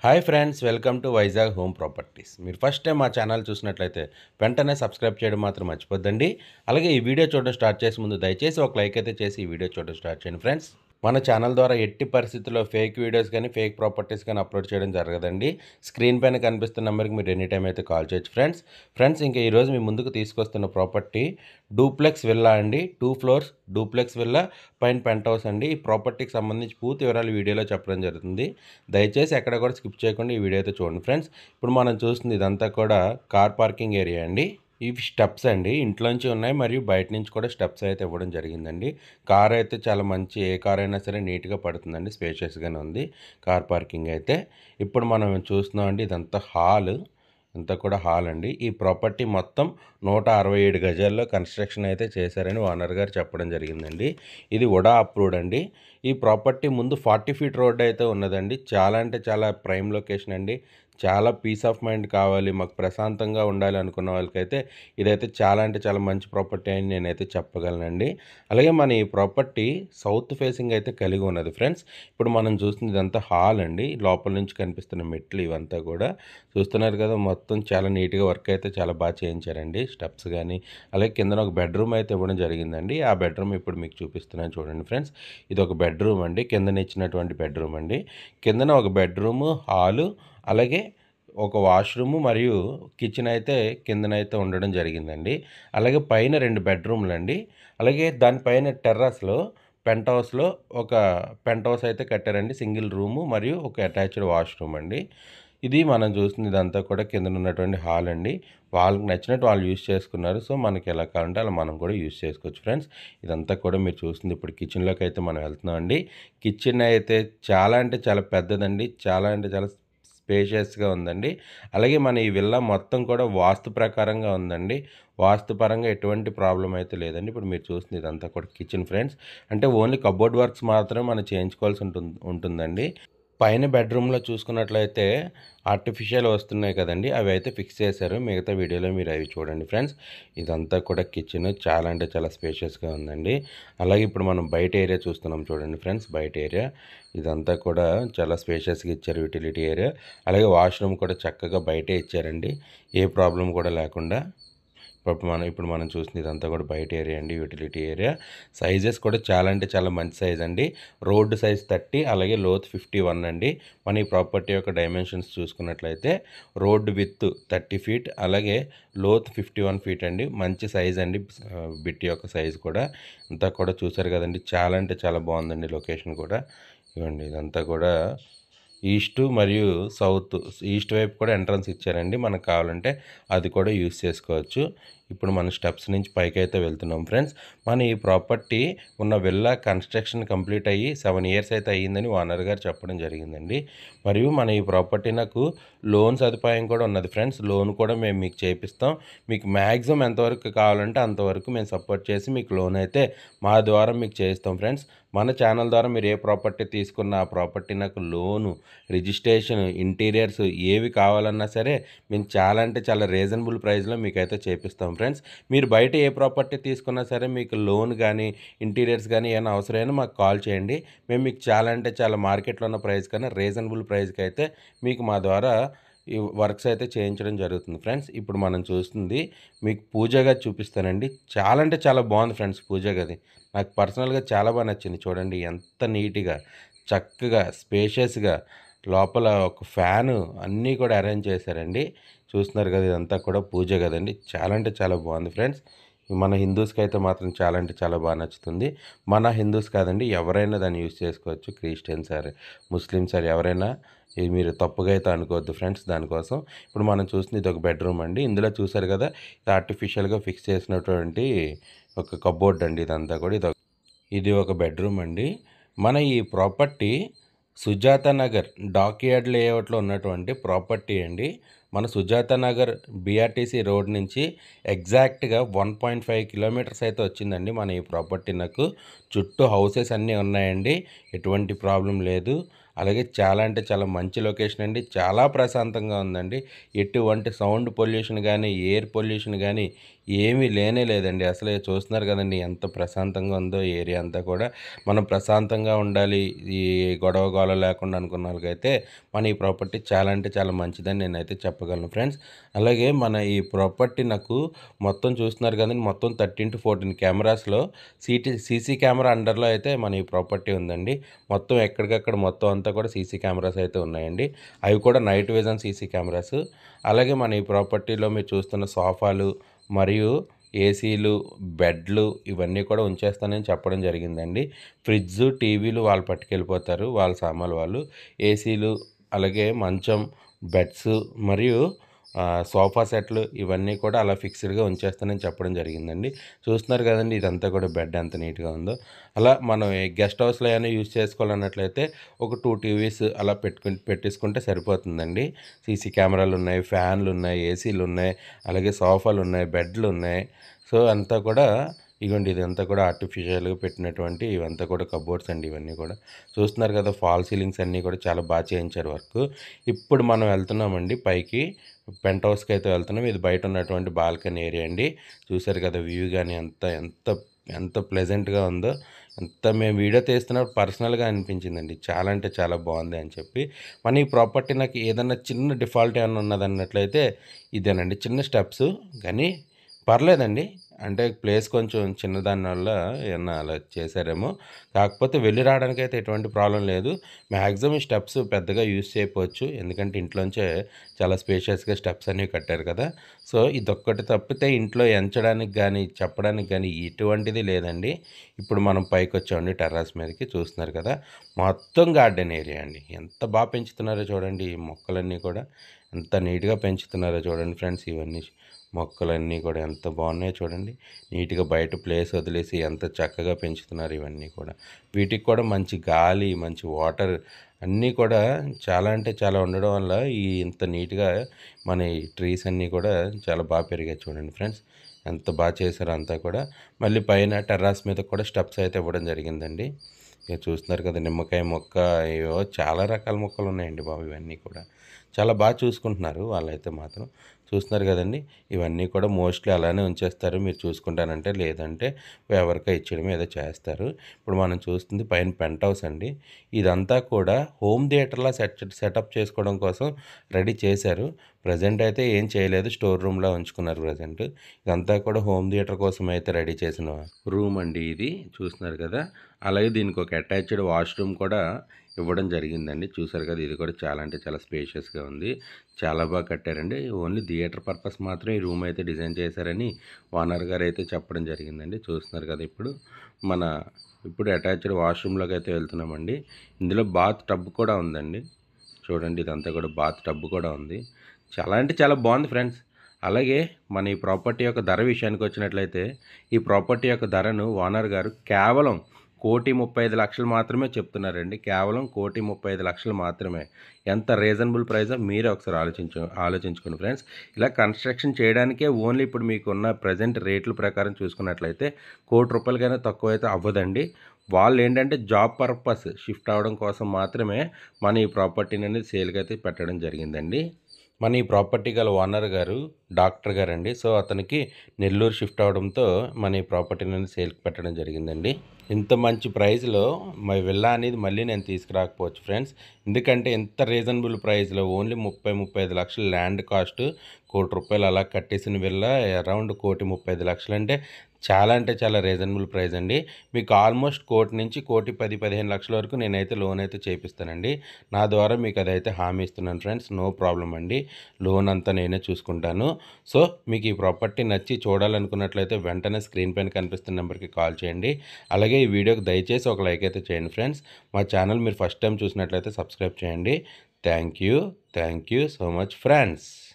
hi friends welcome to Vizag home properties మీరు first time మా channel చూసినట్లయితే వెంటనే సబ్స్క్రైబ్ చేయడం మాత్రం మర్చిపోద్దండి అలాగే ఈ వీడియో చూడడం స్టార్ట్ చేసే ముందు దయచేసి ఒక లైక్ అయితే చేసి ఈ వీడియో చూడడం స్టార్ట్ చేయండి ఫ్రెండ్స్ మన ఛానల్ ద్వారా ఎట్టి పరిస్థితుల్లో ఫేక్ వీడియోస్ కానీ ఫేక్ ప్రాపర్టీస్ కానీ అప్లోడ్ చేయడం జరగదండి స్క్రీన్ పైన కనిపిస్తున్న నెంబర్కి మీరు ఎనీ టైం అయితే కాల్ చేయొచ్చు ఫ్రెండ్స్ ఫ్రెండ్స్ ఇంకా ఈరోజు మీ ముందుకు తీసుకొస్తున్న ప్రాపర్టీ డూప్లెక్స్ విల్లా అండి టూ ఫ్లోర్స్ డూప్లెక్స్ విల్లా పైన పెంట్ హౌస్ అండి ఈ ప్రాపర్టీకి సంబంధించి పూర్తి వివరాలు వీడియోలో చెప్పడం జరుగుతుంది దయచేసి ఎక్కడ కూడా స్కిప్ చేయకుండా ఈ వీడియో అయితే చూడండి ఫ్రెండ్స్ ఇప్పుడు మనం చూస్తుంది ఇదంతా కూడా కార్ పార్కింగ్ ఏరియా అండి ఇవి స్టెప్స్ అండి ఇంట్లోంచి ఉన్నాయి మరియు బయట నుంచి కూడా స్టెప్స్ అయితే ఇవ్వడం జరిగిందండి కార్ అయితే చాలా మంచి ఏ కార్ అయినా సరే నీట్గా పడుతుందండి స్పేషియస్గానే ఉంది కార్ పార్కింగ్ అయితే ఇప్పుడు మనం చూస్తున్నామండి ఇదంతా హాల్ ఇంతా కూడా హాల్ అండి ఈ ప్రాపర్టీ మొత్తం నూట అరవై ఏడు గజాల్లో కన్స్ట్రక్షన్ అయితే చేశారని ఓనర్ గారు చెప్పడం జరిగిందండి ఇది ఉడా అప్రూవ్డ్ అండి ఈ ప్రాపర్టీ ముందు ఫార్టీ ఫీట్ రోడ్ అయితే ఉన్నదండి చాలా అంటే చాలా ప్రైమ్ లొకేషన్ అండి చాలా పీస్ ఆఫ్ మైండ్ కావాలి మాకు ప్రశాంతంగా ఉండాలి అనుకున్న వాళ్ళకైతే ఇదైతే చాలా అంటే చాలా మంచి ప్రాపర్టీ అని నేనైతే చెప్పగలనండి అలాగే మన ఈ ప్రాపర్టీ సౌత్ ఫేసింగ్ అయితే కలిగి ఉన్నది ఫ్రెండ్స్ ఇప్పుడు మనం చూస్తుంది ఇదంతా హాల్ అండి లోపల నుంచి కనిపిస్తున్న మెట్లు ఇవంతా కూడా చూస్తున్నారు కదా మొత్తం చాలా నీట్గా వర్క్ అయితే చాలా బాగా చేయించారండి స్టెప్స్ కానీ అలాగే కింద ఒక బెడ్రూమ్ అయితే ఇవ్వడం జరిగిందండి ఆ బెడ్రూమ్ ఇప్పుడు మీకు చూపిస్తున్నాను చూడండి ఫ్రెండ్స్ ఇది ఒక బెడ్రూమ్ అండి కిందన ఇచ్చినటువంటి బెడ్రూమ్ అండి కిందన ఒక బెడ్రూము హాలు అలాగే ఒక వాష్రూము మరియు కిచెన్ అయితే కిందనైతే ఉండడం జరిగిందండి అలాగే పైన రెండు బెడ్రూమ్లు అండి అలాగే దానిపైన టెర్రస్లో పెంట్ హౌస్లో ఒక పెంట్ హౌస్ అయితే కట్టారండి సింగిల్ రూము మరియు ఒక అటాచ్డ్ వాష్రూమ్ అండి ఇది మనం చూస్తుంది ఇదంతా కూడా కింద ఉన్నటువంటి హాల్ అండి వాళ్ళకి నచ్చినట్టు వాళ్ళు యూస్ చేసుకున్నారు సో మనకి ఎలా కావాలంటే అలా మనం కూడా యూస్ చేసుకోవచ్చు ఫ్రెండ్స్ ఇదంతా కూడా మీరు చూస్తుంది ఇప్పుడు కిచెన్లోకి అయితే మనం వెళ్తున్నాం అండి కిచెన్ అయితే చాలా అంటే చాలా పెద్దదండి చాలా అంటే చాలా స్పేషియస్గా ఉందండి అలాగే మన ఈ విల్లా మొత్తం కూడా వాస్తు ప్రకారంగా ఉందండి వాస్తు పరంగా ఎటువంటి ప్రాబ్లం అయితే లేదండి ఇప్పుడు మీరు చూస్తుంది ఇదంతా కూడా కిచెన్ ఫ్రెండ్స్ అంటే ఓన్లీ కబోర్డ్ వర్క్స్ మాత్రమే మనం చేయించుకోవాల్సి ఉంటుంది ఉంటుందండి పైన బెడ్రూమ్లో చూసుకున్నట్లయితే ఆర్టిఫిషియల్ వస్తున్నాయి కదండి అవి అయితే ఫిక్స్ చేశారు మిగతా వీడియోలో మీరు అవి చూడండి ఫ్రెండ్స్ ఇదంతా కూడా కిచెన్ చాలా అంటే చాలా స్పేషియస్గా ఉందండి అలాగే ఇప్పుడు మనం బయట ఏరియా చూస్తున్నాం చూడండి ఫ్రెండ్స్ బయట ఏరియా ఇదంతా కూడా చాలా స్పేషియస్గా ఇచ్చారు యూటిలిటీ ఏరియా అలాగే వాష్రూమ్ కూడా చక్కగా బయటే ఇచ్చారండి ఏ ప్రాబ్లం కూడా లేకుండా ఇప్పుడు మనం ఇప్పుడు మనం చూసిన ఇదంతా కూడా బయట ఏరియా అండి యూటిలిటీ ఏరియా సైజెస్ కూడా చాలా అంటే చాలా మంచి సైజ్ అండి రోడ్డు సైజ్ థర్టీ అలాగే లోత్ ఫిఫ్టీ వన్ అండి మన ఈ ప్రాపర్టీ యొక్క డైమెన్షన్స్ చూసుకున్నట్లయితే రోడ్డు విత్ థర్టీ ఫీట్ అలాగే లోత్ ఫిఫ్టీ వన్ ఫీట్ అండి మంచి సైజ్ అండి బిట్ యొక్క సైజ్ కూడా అంతా కూడా చూసారు కదండి చాలా అంటే చాలా బాగుందండి లొకేషన్ కూడా ఇవ్వండి ఇదంతా కూడా ఈస్ట్ మరియు సౌత్ ఈస్ట్ వైపు కూడా ఎంట్రన్స్ ఇచ్చారండి మనకు కావాలంటే అది కూడా యూస్ చేసుకోవచ్చు ఇప్పుడు మన స్టెప్స్ నుంచి పైకి అయితే వెళ్తున్నాం ఫ్రెండ్స్ మన ఈ ప్రాపర్టీ ఉన్న విల్లా కన్స్ట్రక్షన్ కంప్లీట్ అయ్యి సెవెన్ ఇయర్స్ అయితే అయ్యిందని ఓనర్ గారు చెప్పడం జరిగిందండి మరియు మన ఈ ప్రాపర్టీ నాకు లోన్ సదుపాయం కూడా ఉన్నది ఫ్రెండ్స్ లోన్ కూడా మేము మీకు చేపిస్తాం మీకు మ్యాక్సిమం ఎంతవరకు కావాలంటే అంతవరకు మేము సపోర్ట్ చేసి మీకు లోన్ అయితే మా ద్వారా మీకు చేయిస్తాం ఫ్రెండ్స్ మన ఛానల్ ద్వారా మీరు ఏ ప్రాపర్టీ తీసుకున్న ఆ ప్రాపర్టీ నాకు లోను రిజిస్ట్రేషన్ ఇంటీరియర్స్ ఏవి కావాలన్నా సరే మేము చాలా అంటే చాలా రీజనబుల్ ప్రైస్లో మీకు అయితే చేపిస్తాం ఫ్రెండ్స్ మీరు బయట ఏ ప్రాపర్టీ తీసుకున్నా సరే మీకు లోన్ కానీ ఇంటీరియర్స్ కానీ ఏమైనా అవసరమైనా మాకు కాల్ చేయండి మేము మీకు చాలా అంటే చాలా మార్కెట్లో ఉన్న ప్రైస్ కన్నా రీజనబుల్ ప్రైస్కి అయితే మీకు మా ద్వారా ఈ వర్క్స్ అయితే చేయించడం జరుగుతుంది ఫ్రెండ్స్ ఇప్పుడు మనం చూస్తుంది మీకు పూజ గది చూపిస్తానండి చాలా అంటే చాలా బాగుంది ఫ్రెండ్స్ పూజ గది నాకు పర్సనల్గా చాలా బాగా నచ్చింది చూడండి ఎంత నీట్గా చక్కగా స్పేషియస్గా లోపల ఒక ఫ్యాను అన్నీ కూడా అరేంజ్ చేశారండి చూస్తున్నారు కదా ఇదంతా కూడా పూజ కదండి చాలా అంటే చాలా బాగుంది ఫ్రెండ్స్ మన హిందూస్కి అయితే మాత్రం చాలా అంటే చాలా బాగా నచ్చుతుంది మన హిందూస్ కాదండి ఎవరైనా దాన్ని యూస్ చేసుకోవచ్చు క్రిస్టియన్స్ సార్ ముస్లిం సార్ ఎవరైనా ఇది మీరు తప్పుగా అయితే అనుకోవద్దు ఫ్రెండ్స్ దానికోసం ఇప్పుడు మనం చూస్తుంది ఇది ఒక బెడ్రూమ్ అండి ఇందులో చూసారు కదా ఇది ఆర్టిఫిషియల్గా ఫిక్స్ చేసినటువంటి ఒక కబోర్డ్ అండి ఇదంతా కూడా ఇది ఒక- ఇది ఒక బెడ్రూమ్ అండి మన ఈ ప్రాపర్టీ సుజాత నగర్ డాక్యార్డ్ లేఅవుట్లో ఉన్నటువంటి ప్రాపర్టీ అండి మన సుజాత నగర్ బీఆర్టీసీ రోడ్ నుంచి ఎగ్జాక్ట్గా వన్ పాయింట్ ఫైవ్ కిలోమీటర్స్ అయితే వచ్చిందండి మన ఈ ప్రాపర్టీ నాకు చుట్టూ హౌసెస్ అన్నీ ఉన్నాయండి ఎటువంటి ప్రాబ్లం లేదు అలాగే చాలా అంటే చాలా మంచి లొకేషన్ అండి చాలా ప్రశాంతంగా ఉందండి ఎటువంటి సౌండ్ పొల్యూషన్ కానీ ఎయిర్ పొల్యూషన్ కానీ ఏమీ లేనే లేదండి అసలే చూస్తున్నారు కదండి ఎంత ప్రశాంతంగా ఉందో ఏరియా అంతా కూడా మనం ప్రశాంతంగా ఉండాలి ఈ గొడవ గోల లేకుండా అనుకున్న వాళ్ళకైతే మన ఈ ప్రాపర్టీ చాలా అంటే చాలా మంచిదని నేనైతే చెప్పగలను ఫ్రెండ్స్ అలాగే మన ఈ ప్రాపర్టీ నాకు మొత్తం చూస్తున్నారు కదండి మొత్తం థర్టీన్ టు ఫోర్టీన్ కెమెరాస్లో సీటీ సీసీ కెమెరా అండర్లో అయితే మన ఈ ప్రాపర్టీ ఉందండి మొత్తం ఎక్కడికక్కడ మొత్తం అంతా కూడా సీసీ కెమెరాస్ అయితే ఉన్నాయండి అవి కూడా నైట్ విజన్ సీసీ కెమెరాస్ అలాగే మన ఈ ప్రాపర్టీలో మీరు చూస్తున్న సోఫాలు మరియు ఏసీలు బెడ్లు ఇవన్నీ కూడా ఉంచేస్తానని చెప్పడం జరిగిందండి ఫ్రిడ్జ్ టీవీలు వాళ్ళు పట్టుకెళ్ళిపోతారు వాళ్ళ సామాన్లు వాళ్ళు ఏసీలు అలాగే మంచం బెడ్స్ మరియు ఆ, సోఫా సెట్లు ఇవన్నీ కూడా అలా ఫిక్స్డ్గా ఉంచేస్తానని చెప్పడం జరిగిందండి చూస్తున్నారు కదండి ఇదంతా కూడా బెడ్ ఎంత నీట్గా ఉందో అలా మనం ఏ గెస్ట్ హౌస్లో ఏమైనా యూజ్ చేసుకోవాలన్నట్లయితే ఒక టూ టీవీస్ అలా పెట్టుకుని పెట్టేసుకుంటే సరిపోతుందండి సీసీ కెమెరాలు ఉన్నాయి ఫ్యాన్లు ఉన్నాయి ఏసీలు ఉన్నాయి అలాగే సోఫాలు ఉన్నాయి బెడ్లు ఉన్నాయి సో అంతా కూడా ఇగోండి ఇదంతా కూడా ఆర్టిఫిషియల్గా పెట్టినటువంటి ఇవంతా కూడా కబోర్డ్స్ అండి ఇవన్నీ కూడా చూస్తున్నారు కదా ఫాల్ సీలింగ్స్ అన్నీ కూడా చాలా బాగా చేయించారు వర్క్ ఇప్పుడు మనం వెళ్తున్నామండి పైకి పెంట్ హౌస్కి అయితే వెళ్తున్నాం ఇది బయట ఉన్నటువంటి బాల్కనీ ఏరియా అండి చూసారు కదా వ్యూ కానీ ఎంత ఎంత ఎంత ప్లెజెంట్గా ఉందో ఎంత మేము వీడియో తీస్తున్నప్పుడు పర్సనల్గా అనిపించిందండి చాలా అంటే చాలా బాగుంది అని చెప్పి మన ఈ ప్రాపర్టీ నాకు ఏదన్నా చిన్న డిఫాల్ట్ ఏమన్నా ఉన్నదన్నట్లయితే ఇదేనండి చిన్న స్టెప్స్ కానీ పర్లేదండి అంటే ప్లేస్ కొంచెం చిన్నదాని వల్ల ఏమన్నా అలా చేశారేమో కాకపోతే వెళ్ళి రావడానికి అయితే ఎటువంటి ప్రాబ్లం లేదు మ్యాక్సిమం ఈ స్టెప్స్ పెద్దగా యూస్ చేయకపోవచ్చు ఎందుకంటే ఇంట్లోంచే చాలా స్పేషియస్గా స్టెప్స్ అన్నీ కట్టారు కదా సో ఇదొక్కటి తప్పితే ఇంట్లో ఎంచడానికి కానీ చెప్పడానికి కానీ ఎటువంటిది లేదండి ఇప్పుడు మనం పైకి వచ్చామండి టెర్రస్ మీదకి చూస్తున్నారు కదా మొత్తం గార్డెన్ ఏరియా అండి ఎంత బాగా పెంచుతున్నారో చూడండి ఈ మొక్కలన్నీ కూడా ఎంత నీట్గా పెంచుతున్నారో చూడండి ఫ్రెండ్స్ ఇవన్నీ మొక్కలన్నీ కూడా ఎంత బాగున్నాయో చూడండి నీట్గా బయట ప్లేస్ వదిలేసి ఎంత చక్కగా పెంచుతున్నారు ఇవన్నీ కూడా వీటికి కూడా మంచి గాలి మంచి వాటర్ అన్నీ కూడా చాలా అంటే చాలా ఉండడం వల్ల ఈ ఇంత నీట్గా మన ఈ ట్రీస్ అన్నీ కూడా చాలా బాగా పెరిగాయి చూడండి ఫ్రెండ్స్ ఎంత బాగా చేశారో అంతా కూడా మళ్ళీ పైన టెర్రాస్ మీద కూడా స్టెప్స్ అయితే ఇవ్వడం జరిగిందండి ఇక చూస్తున్నారు కదా నిమ్మకాయ మొక్క ఏవో చాలా రకాల మొక్కలు ఉన్నాయండి బాబు ఇవన్నీ కూడా చాలా బాగా చూసుకుంటున్నారు వాళ్ళైతే మాత్రం చూస్తున్నారు కదండి ఇవన్నీ కూడా మోస్ట్లీ అలానే ఉంచేస్తారు మీరు చూసుకుంటానంటే లేదంటే ఎవరికై ఇచ్చడం ఏదో చేస్తారు ఇప్పుడు మనం చూస్తుంది పైన పెంట్ హౌస్ అండి ఇదంతా కూడా హోమ్ థియేటర్లా సెట్ సెటప్ చేసుకోవడం కోసం రెడీ చేశారు ప్రజెంట్ అయితే ఏం చేయలేదు స్టోర్ రూమ్లో ఉంచుకున్నారు ప్రజెంట్ ఇదంతా కూడా హోమ్ థియేటర్ కోసం అయితే రెడీ చేసిన రూమ్ అండి ఇది చూస్తున్నారు కదా అలాగే దీనికి ఒక అటాచ్డ్ వాష్రూమ్ కూడా ఇవ్వడం జరిగిందండి చూసారు కదా ఇది కూడా చాలా అంటే చాలా స్పేషియస్గా ఉంది చాలా బాగా కట్టారండి ఓన్లీ థియేటర్ పర్పస్ మాత్రం ఈ రూమ్ అయితే డిజైన్ చేశారని ఓనర్ గారు అయితే చెప్పడం జరిగిందండి చూస్తున్నారు కదా ఇప్పుడు మన ఇప్పుడు అటాచ్డ్ వాష్రూమ్లోకి అయితే వెళ్తున్నామండి ఇందులో బాత్ టబ్ కూడా ఉందండి చూడండి ఇదంతా కూడా బాత్ టబ్ కూడా ఉంది చాలా అంటే చాలా బాగుంది ఫ్రెండ్స్ అలాగే మన ఈ ప్రాపర్టీ యొక్క ధర విషయానికి వచ్చినట్లయితే ఈ ప్రాపర్టీ యొక్క ధరను ఓనర్ గారు కేవలం కోటి ముప్పై ఐదు లక్షలు మాత్రమే చెప్తున్నారండి కేవలం కోటి ముప్పై ఐదు లక్షలు మాత్రమే ఎంత రీజనబుల్ ప్రైస్ మీరే ఒకసారి ఆలోచించు ఆలోచించుకోండి ఫ్రెండ్స్ ఇలా కన్స్ట్రక్షన్ చేయడానికే ఓన్లీ ఇప్పుడు మీకున్న ప్రజెంట్ రేట్ల ప్రకారం చూసుకున్నట్లయితే కోటి రూపాయలకైనా తక్కువ అయితే అవ్వదండి వాళ్ళు ఏంటంటే జాబ్ పర్పస్ షిఫ్ట్ అవ్వడం కోసం మాత్రమే మన ఈ ప్రాపర్టీని అనేది సేల్కి అయితే పెట్టడం జరిగిందండి మన ఈ ప్రాపర్టీ గల ఓనర్ గారు డాక్టర్ గారు అండి సో అతనికి నెల్లూరు షిఫ్ట్ అవడంతో మన ఈ ప్రాపర్టీని సేల్కి పెట్టడం జరిగిందండి ఇంత మంచి ప్రైస్లో మా విల్లా అనేది మళ్ళీ నేను తీసుకురాకపోవచ్చు ఫ్రెండ్స్ ఎందుకంటే ఇంత రీజనబుల్ ప్రైస్లో ఓన్లీ ముప్పై ముప్పై ఐదు లక్షల ల్యాండ్ కాస్ట్ కోటి రూపాయలు అలా కట్టేసిన విల్లా అరౌండ్ కోటి ముప్పై ఐదు లక్షలు అంటే చాలా అంటే చాలా రీజనబుల్ ప్రైస్ అండి మీకు ఆల్మోస్ట్ కోటి నుంచి కోటి పది పదిహేను లక్షల వరకు నేనైతే లోన్ అయితే చేపిస్తానండి నా ద్వారా మీకు అదైతే హామీ ఇస్తున్నాను ఫ్రెండ్స్ నో ప్రాబ్లం అండి లోన్ అంతా నేనే చూసుకుంటాను సో మీకు ఈ ప్రాపర్టీ నచ్చి చూడాలనుకున్నట్లయితే వెంటనే స్క్రీన్ పైన కనిపిస్తున్న నెంబర్కి కాల్ చేయండి అలాగే ఈ వీడియోకి దయచేసి ఒక లైక్ అయితే చేయండి ఫ్రెండ్స్ మా ఛానల్ మీరు ఫస్ట్ టైం చూసినట్లయితే సబ్స్క్రైబ్ చేయండి thank you thank you so much friends